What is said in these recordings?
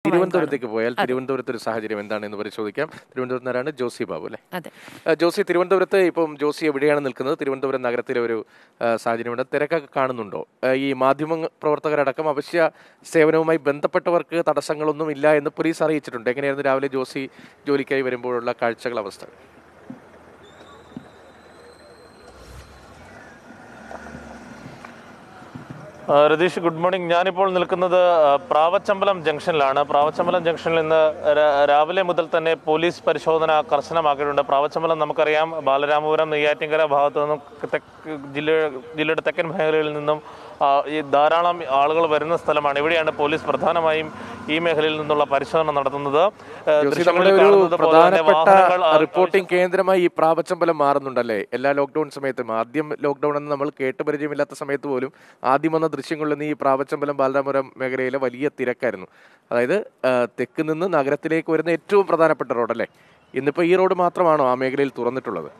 തിരുവനന്തപുരത്തേക്ക് പോയാൽ തിരുവനന്തപുരത്ത് ഒരു സാഹചര്യം എന്താണെന്ന് പരിശോധിക്കാം തിരുവനന്തപുരത്തുകാരാണ് ജോസി ബാബു അല്ലേ അതെ ആ, ജോസി തിരുവനന്തപുരത്ത് ഇപ്പം ജോസി എവിടെയാണ് നിൽക്കുന്നത് തിരുവനന്തപുരം നഗരത്തിലെ ഒരു ആ, സാഹചര്യമുണ്ട് തിരക്കൊക്കെ കാണുന്നുണ്ടോ ആ, ഈ മാധ്യമ പ്രവർത്തകരടക്കം അവശ്യ സേവനവുമായി ബന്ധപ്പെട്ടവർക്ക് തടസ്സങ്ങളൊന്നും ഇല്ല എന്ന് പോലീസ് അറിയിച്ചിട്ടുണ്ട് എങ്ങനെയായിരുന്നു രാവിലെ ജോസി ജോലിക്കായി വരുമ്പോഴുള്ള കാഴ്ചകൾ അവസ്ഥ ആ, രതീഷ് ഗുഡ് മോർണിംഗ് ഞാനിപ്പോൾ നിൽക്കുന്നത് ആ, പ്രാവച്ചമ്പലം ജംഗ്ഷനിലാണ് പ്രാവച്ചമ്പലം ജംഗ്ഷനിൽ ഇന്ന് രാ- രാവിലെ മുതൽ തന്നെ പോലീസ് പരിശോധന കർശനമാക്കിയിട്ടുണ്ട് പ്രാവച്ചമ്പലം നമുക്കറിയാം ബാലരാമപുരം നെയ്യാറ്റിങ്കര ഭാഗത്തു നിന്നും തെക്ക് ജില്ല ജില്ലയുടെ തെക്കൻ മേഖലയിൽ നിന്നും ആ, ഈ ധാരാളം ആളുകൾ വരുന്ന സ്ഥലമാണ് ഇവിടെയാണ് പോലീസ് പ്രധാനമായും ഈ മേഖലയിൽ നിന്നുള്ള പരിശോധന നടത്തുന്നത് ആ, ജോസി ദൃശ്യങ്ങളിൽ നമ്മുടെ ഒരു കാണുന്നത് പോലെ തന്നെ പ്രധാനപ്പെട്ട വാഹനങ്ങൾ ആ, റിപ്പോർട്ടിംഗ് കേന്ദ്രമായി ഈ പ്രാവച്ചമ്പലം മാറുന്നുണ്ടല്ലേ എല്ലാ ലോക്ക്ഡൌൺ സമയത്തും ആദ്യം ലോക്ക്ഡൌൺ എന്ന് നമ്മൾ കേട്ട് പരിചയമില്ലാത്ത സമയത്ത് പോലും ആദ്യം വന്ന ദൃശ്യങ്ങളിൽ നിന്ന് ഈ പ്രാവച്ചമ്പലം ബാലരാമപുരം മേഖലയിലെ വലിയ തിരക്കായിരുന്നു അതായത് ആ, തെക്ക് നിന്ന് നഗരത്തിലേക്ക് വരുന്ന ഏറ്റവും പ്രധാനപ്പെട്ട റോഡല്ലേ ഇന്നിപ്പോ ഈ റോഡ് മാത്രമാണോ ആ മേഖലയിൽ തുറന്നിട്ടുള്ളത്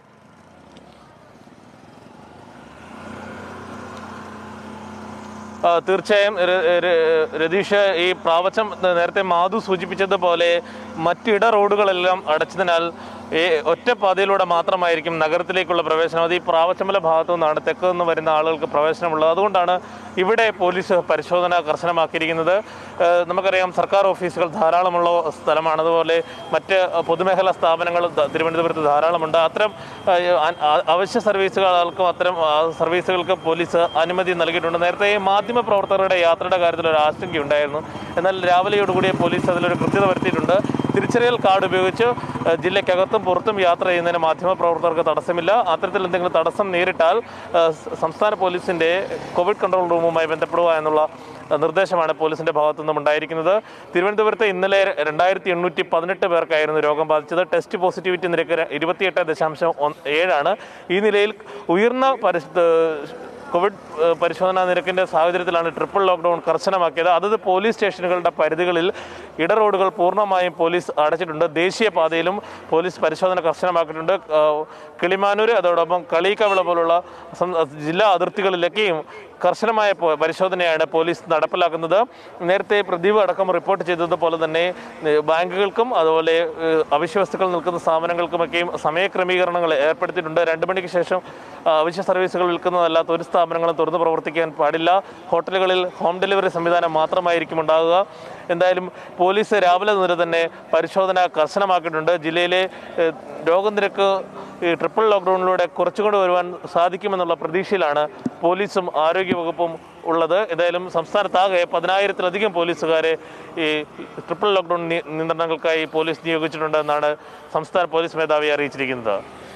ആ, തീർച്ചയായും ര- ര- രതീഷ് ഈ പ്രാവച്ചം നേരത്തെ മാധു സൂചിപ്പിച്ചതുപോലെ മറ്റിട റോഡുകളെല്ലാം അടച്ചതിനാൽ ഈ ഒറ്റപ്പാതയിലൂടെ മാത്രമായിരിക്കും നഗരത്തിലേക്കുള്ള പ്രവേശനം അത് ഈ പ്രാവച്ചമ്പല ഭാഗത്തു നിന്നാണ് തെക്ക് നിന്ന് വരുന്ന ആളുകൾക്ക് പ്രവേശനമുള്ളത് അതുകൊണ്ടാണ് ഇവിടെ പോലീസ് പരിശോധന കർശനമാക്കിയിരിക്കുന്നത് ഏഹ് നമുക്കറിയാം സർക്കാർ ഓഫീസുകൾ ധാരാളമുള്ള സ്ഥലമാണ് അതുപോലെ മറ്റ് പൊതുമേഖലാ സ്ഥാപനങ്ങൾ ധ- തിരുവനന്തപുരത്ത് ധാരാളമുണ്ട് അത്തരം ഏഹ്, അ- അ- അവശ്യ സർവീസുകൾക്കും അത്തരം ആ, സർവീസുകൾക്ക് പോലീസ് അനുമതി നൽകിയിട്ടുണ്ട് നേരത്തെ ഈ മാധ്യമ പ്രവർത്തകരുടെ യാത്രയുടെ കാര്യത്തിൽ ഒരു ആശങ്കയുണ്ടായിരുന്നു എന്നാൽ രാവിലെയോടുകൂടി പോലീസ് അതിലൊരു കൃത്യത വരുത്തിയിട്ടുണ്ട് തിരിച്ചറിയൽ കാർഡ് ഉപയോഗിച്ച് ഏഹ്, ജില്ലയ്ക്കകത്തും പുറത്തും യാത്ര ചെയ്യുന്നതിന് മാധ്യമ പ്രവർത്തകർക്ക് തടസ്സമില്ല അത്തരത്തിൽ എന്തെങ്കിലും തടസ്സം നേരിട്ടാൽ ഏഹ്, സ- സംസ്ഥാന പോലീസിന്റെ കോവിഡ് കൺട്രോൾ റൂമുമായി ബന്ധപ്പെടുക എന്നുള്ള ഏഹ്, നിർദ്ദേശമാണ് പോലീസിന്റെ ഭാഗത്തു നിന്നും ഉണ്ടായിരിക്കുന്നത് തിരുവനന്തപുരത്ത് ഇന്നലെ രണ്ടായിരത്തി എണ്ണൂറ്റി പതിനെട്ട് പേർക്കായിരുന്നു രോഗം ബാധിച്ചത് ടെസ്റ്റ് പോസിറ്റിവിറ്റി നിരക്ക് ര- ഇരുപത്തിയെട്ട് ദശാംശം ഒന്ന് ഏഴാണ് ഈ നിലയിൽ ഉയർന്ന പരിസ്ഥ കോവിഡ് ഏഹ്, പരിശോധനാ നിരക്കിന്റെ സാഹചര്യത്തിലാണ് ട്രിപ്പിൾ ലോക്ക്ഡൌൺ കർശനമാക്കിയത് അതത് പോലീസ് സ്റ്റേഷനുകളുടെ പരിധികളിൽ ഇടറോഡുകൾ പൂർണ്ണമായും പോലീസ് അടച്ചിട്ടുണ്ട് ദേശീയപാതയിലും പോലീസ് പരിശോധന കർശനമാക്കിയിട്ടുണ്ട് ഏഹ്, കിളിമാനൂർ അതോടൊപ്പം കളീക്കവിള പോലുള്ള സം- ജില്ലാ അതിർത്തികളിലൊക്കെയും കർശനമായ പോ- പരിശോധനയാണ് പോലീസ് നടപ്പിലാക്കുന്നത് നേരത്തെ പ്രദീപ് അടക്കം റിപ്പോർട്ട് ചെയ്തതുപോലെ തന്നെ ഏഹ്, ബാങ്കുകൾക്കും അതുപോലെ ഏഹ്, അവശ്യ വസ്തുക്കൾ നിൽക്കുന്ന സ്ഥാപനങ്ങൾക്കുമൊക്കെയും സമയക്രമീകരണങ്ങൾ ഏർപ്പെടുത്തിയിട്ടുണ്ട് രണ്ട് മണിക്ക് ശേഷം ആ, അവശ്യ സർവീസുകൾ വിൽക്കുന്നതല്ലാത്ത ഒരു സ്ഥാപനങ്ങളും തുറന്ന് പ്രവർത്തിക്കാൻ പാടില്ല ഹോട്ടലുകളിൽ ഹോം ഡെലിവറി സംവിധാനം മാത്രമായിരിക്കും ഉണ്ടാകുക എന്തായാലും പോലീസ് രാവിലെ മുതൽ തന്നെ പരിശോധന കർശനമാക്കിയിട്ടുണ്ട് ജില്ലയിലെ ഏഹ്, രോഗനിരക്ക് ഈ ട്രിപ്പിൾ ലോക്ക്ഡൌണിലൂടെ കുറച്ചുകൊണ്ട് വരുവാൻ സാധിക്കുമെന്നുള്ള പ്രതീക്ഷയിലാണ് പോലീസും ആരോഗ്യവകുപ്പും ഉള്ളത് എന്തായാലും സംസ്ഥാനത്താകെ പതിനായിരത്തിലധികം പോലീസുകാരെ ഈ ട്രിപ്പിൾ ലോക്ക്ഡൌൺ നി- നിയന്ത്രണങ്ങൾക്കായി പോലീസ് നിയോഗിച്ചിട്ടുണ്ടെന്നാണ് സംസ്ഥാന പോലീസ് മേധാവി അറിയിച്ചിരിക്കുന്നത്